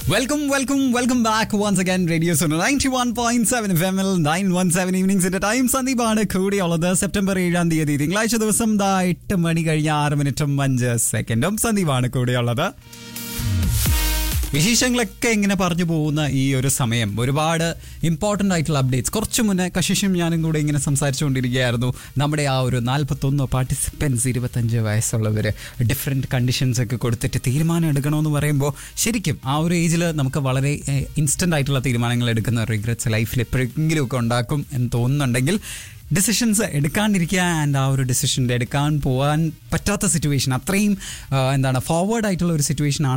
welcome welcome welcome back once again radio സോണോ ninety one point seven F M L nine one seven ഈവനിങ്സിന്റെ time സന്ദീപാണ് കൂടിയുള്ളത് September ഏഴാം തീയതി തിങ്കളാഴ്ച ദിവസം ദാ എട്ട് മണി കഴിഞ്ഞ ആറ് മിനിറ്റും അഞ്ച് സെക്കൻഡും സന്ദീപാണ് കൂടിയുള്ളത് വിശേഷങ്ങളൊക്കെ ഇങ്ങനെ പറഞ്ഞു പോകുന്ന ഈ ഒരു സമയം ഒരുപാട് ഇമ്പോർട്ടൻ്റ് ആയിട്ടുള്ള അപ്ഡേറ്റ്സ് കുറച്ച് മുന്നേ കശിഷും ഞാനും കൂടെ ഇങ്ങനെ സംസാരിച്ചുകൊണ്ടിരിക്കുകയായിരുന്നു നമ്മുടെ ആ ഒരു നാൽപ്പത്തൊന്ന് പാർട്ടിസിപ്പൻസ് ഇരുപത്തഞ്ച് വയസ്സുള്ളവർ ഡിഫറെൻറ്റ് കണ്ടീഷൻസ് ഒക്കെ കൊടുത്തിട്ട് തീരുമാനം എടുക്കണമെന്ന് പറയുമ്പോൾ ശരിക്കും ആ ഒരു ഏജിൽ നമുക്ക് വളരെ ഇൻസ്റ്റൻ്റ് ആയിട്ടുള്ള തീരുമാനങ്ങൾ എടുക്കുന്ന റിഗ്രറ്റ്സ് ലൈഫിൽ എപ്പോഴെങ്കിലും ഒക്കെ ഉണ്ടാക്കും എന്ന് തോന്നുന്നുണ്ടെങ്കിൽ ഡിസിഷൻസ് എടുക്കാണ്ടിരിക്കുക ആൻഡ് ആ ഒരു ഡിസിഷൻ്റെ എടുക്കാൻ പോകാൻ പറ്റാത്ത സിറ്റുവേഷൻ അത്രയും ആ, എന്താണ് ഫോർവേഡ് ആയിട്ടുള്ള ഒരു സിറ്റുവേഷൻ